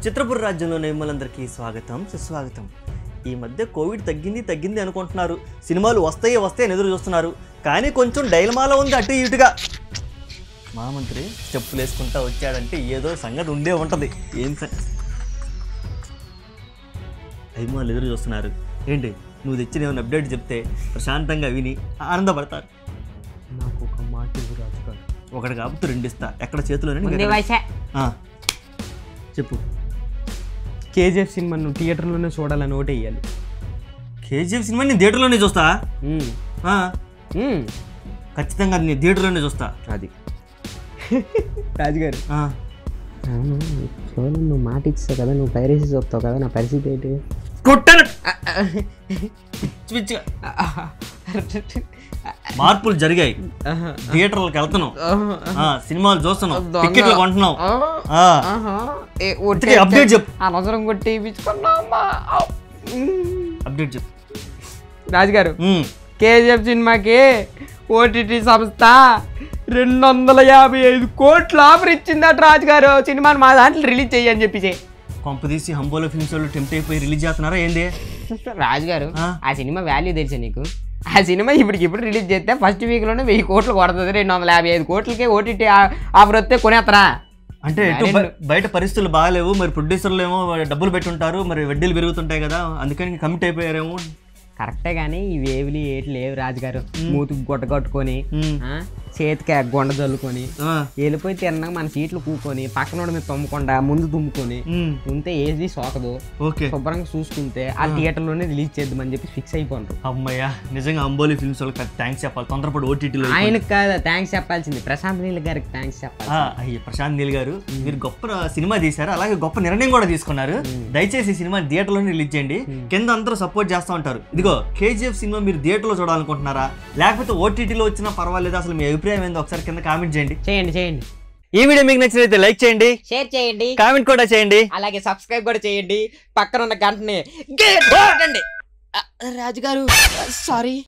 చిత్రపుర రాజ్యంలోని మిమ్మల్ందరికీ స్వాగతం సుస్వాగతం ఈ మధ్య కోవిడ్ తగ్గింది తగ్గింది అనుకుంటున్నారు సినిమాలు వస్తాయి వస్తాయి అని ఎదురు చూస్తున్నారు కానీ కొంచెం డైలమాలో ఉంది అటు ఇటుగా మహామంత్రి స్టెప్పులు వేసుకుంటా వచ్చాడంటే ఏదో సంగతి ఉండే ఉంటుంది ఏం స అభిమానులు ఎదురు చూస్తున్నారు ఏంటి నువ్వు తెచ్చిన ఏమైనా అప్డేట్ చెప్తే ప్రశాంతంగా విని ఆనందపడతారు నాకు ఒక మాట ఇవ్వు రాజుగారు ఒకటి కాబట్టి రెండు ఇస్తా ఎక్కడ చేతిలోనే ముందే నీకు ఎక్కడ- వయసే ఆ, చెప్పు కేజీఎఫ్ సినిమా నువ్వు థియేటర్లోనే చూడాలని ఓటే వేయాలి కేజీఎఫ్ సినిమా నేను థియేటర్లోనే చూస్తా ఆ, ఖచ్చితంగా నేను థియేటర్లోనే చూస్తా అది రాజుగారు ఆ, కేవలం నువ్వు మాట ఇచ్చావు కదా నువ్వు పైరసీ చూస్తావు కదా నా పరిస్థితి ఏంటి కొట్టాను పిచ్చి పిచ్చిగా. మార్పులు జరిగాయి థియేటర్లకు వెళ్తున్నాం ఆ, సినిమాలు చూస్తున్నాం టికెట్లు కొంటున్నాం ఆ, ఇంతకీ అప్డేట్ చెప్పు అనవసరం కొట్టి ఇప్పించుకున్నామా అప్డేట్ చెప్పు రాజుగారు ఉమ్, కేజీఎఫ్ సినిమాకి ఓటీటీ సంస్థ రెండు వందల యాభై ఐదు కోట్ల ఆఫర్ ఇచ్చిందట రాజుగారు సినిమాని మా దాంట్లో రిలీజ్ చెయ్యని చెప్పేసి కొంపదీసి హంబోలో ఫిల్మ్స్ వాళ్ళు టెంప్ట్ అయిపోయి రిలీజ్ చేస్తున్నారా ఏంది రాజుగారు ఆ? ఆ సినిమా వాల్యూ తెలుసా నీకు ఆ సినిమా ఇప్పటికి ఇప్పుడు రిలీజ్ చేస్తే ఫస్ట్ వీక్లోనే వెయ్యి కోట్లు కొడుతుంది రెండు వందల యాభై ఐదు కోట్లకి ఓటీటీ ఆఫర్ వస్తే కొనేస్తారా అంటే ఎటు బయ- బయట పరిస్థితులు బాగాలేవు మరి ప్రొడ్యూసర్లు ఏమో డబ్బులు పెట్టుంటారు మరి వడ్డీలు పెరుగుతుంటాయి కదా అందుకని కమిట్ అయిపోయారేమో కరెక్టే కానీ ఇవి ఏవి ఏటి లేవు రాజుగారు మూతికి గుట్ట కట్టుకొని ఉమ్, ఆ, చేతికి ఆ గొండ జల్లుకొని ఆ, వెళ్ళిపోయి తిన్నాక మన సీట్లు కూకొని పక్కన మీద తుమ్మకుండా ముందు తుమ్ముకొని ఉమ్, ఉంటే ఏది సోకదు ఓకే శుభ్రంగా చూసుకుంటే ఆ థియేటర్లోనే రిలీజ్ చేద్దామని చెప్పి ఫిక్స్ అయిపోండ్రు అమ్మయ్యా నిజంగా అంబోలి ఫిల్మ్స్ వాళ్ళకి థ్యాంక్స్ చెప్పాలి తొందరపడి ఓటీటీలో ఆయనకు కాదు థ్యాంక్స్ చెప్పాల్సింది ప్రశాంత్ నీల్ గారికి థ్యాంక్స్ చెప్పాలి అయ్యి ప్రశాంత్ నీల్ గారు మీరు గొప్ప సినిమా తీశారు అలాగే గొప్ప నిర్ణయం కూడా తీసుకున్నారు దయచేసి ఈ సినిమా థియేటర్లోనే రిలీజ్ చేయండి కింద అందరూ సపోర్ట్ చేస్తూ ఉంటారు ఇదిగో కేజీఎఫ్ సినిమా మీరు థియేటర్లో చూడాలనుకుంటున్నారా లేకపోతే ఓటీటీలో వచ్చినా పర్వాలేదు అసలు మీ అభిప్రాయం ఏందో ఒకసారి కింద కామెంట్ చేయండి చేయండి చేయండి ఈ వీడియో మీకు నచ్చినైతే లైక్ చేయండి షేర్ చేయండి కామెంట్ కూడా చేయండి అలాగే సబ్స్క్రైబ్ కూడా చేయండి పక్కన ఉన్న గంటని గట్టిగా కొట్టండి. ఆ, రాజుగారు సారీ